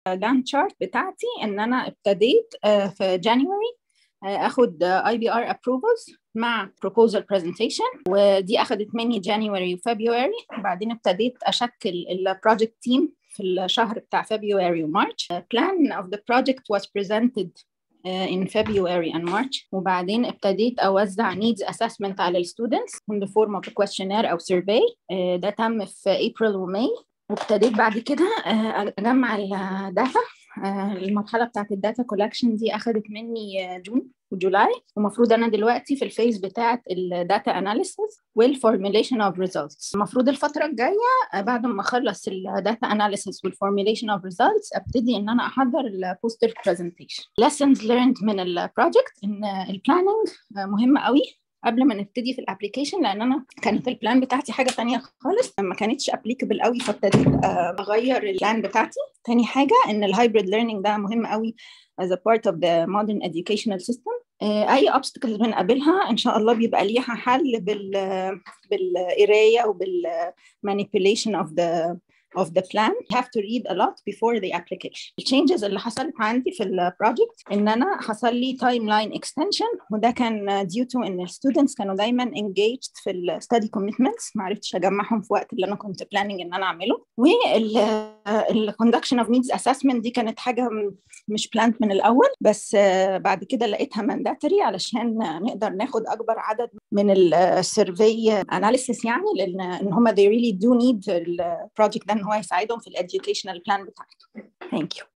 الجان تشارت بتاعتي ان انا ابتديت في جانيوري اخد اي بي ار ابروفلز مع proposal presentation ودي اخذت مني جانيوري وفبراير وبعدين ابتديت اشكل البروجكت تيم في الشهر بتاع فبراير ومارش plan of the project was presented in February and March وبعدين ابتديت أوزع needs assessment على students in the form of a questionnaire أو survey ده تم في April وماي وابتديت بعد كده أجمع الداتا المرحلة بتاعت الداتا كولكشن دي أخدت مني جون وجولاي ومفروض أنا دلوقتي في الفيز بتاعت الداتا أناليسيس والفورميليشن أوف ريزلتس المفروض الفترة الجاية بعد ما أخلص الداتا أناليسيس والفورميليشن أوف ريزلتس أبتدي إن أنا أحضر البوستر برزنتيشن lessons learned من البروجكت إن البلاننج مهم قوي قبل ما نبتدي في الابلكيشن لان انا كانت البلان بتاعتي حاجه تانية خالص ما كانتش ابليكابل قوي فابتديت اغير البلان بتاعتي تاني حاجه ان الهايبريد ليرنينج ده مهم قوي as a part of the modern educational system اي obstacles بنقابلها ان شاء الله بيبقى ليها حل بال بالقرايه وبالمانيبيوليشن of the of the plan you have to read a lot before the application التشينجز اللي حصلت عندي في البروجكت ان انا حصل لي تايم لاين اكستنشن وده كان due to ان الستودنتس كانوا دايما engaged في الستدي commitments ما عرفتش اجمعهم في وقت اللي انا كنت planning ان انا اعمله وال conduction of needs assessment دي كانت حاجه مش planned من الاول بس بعد كده لقيتها mandatory علشان نقدر ناخد اكبر عدد من السيرفي اناليسيس يعني لان ان هم they really do need البروجكت ده ان هو يساعدهم في الاديوكيشنال بلان بتاعته ثانك يو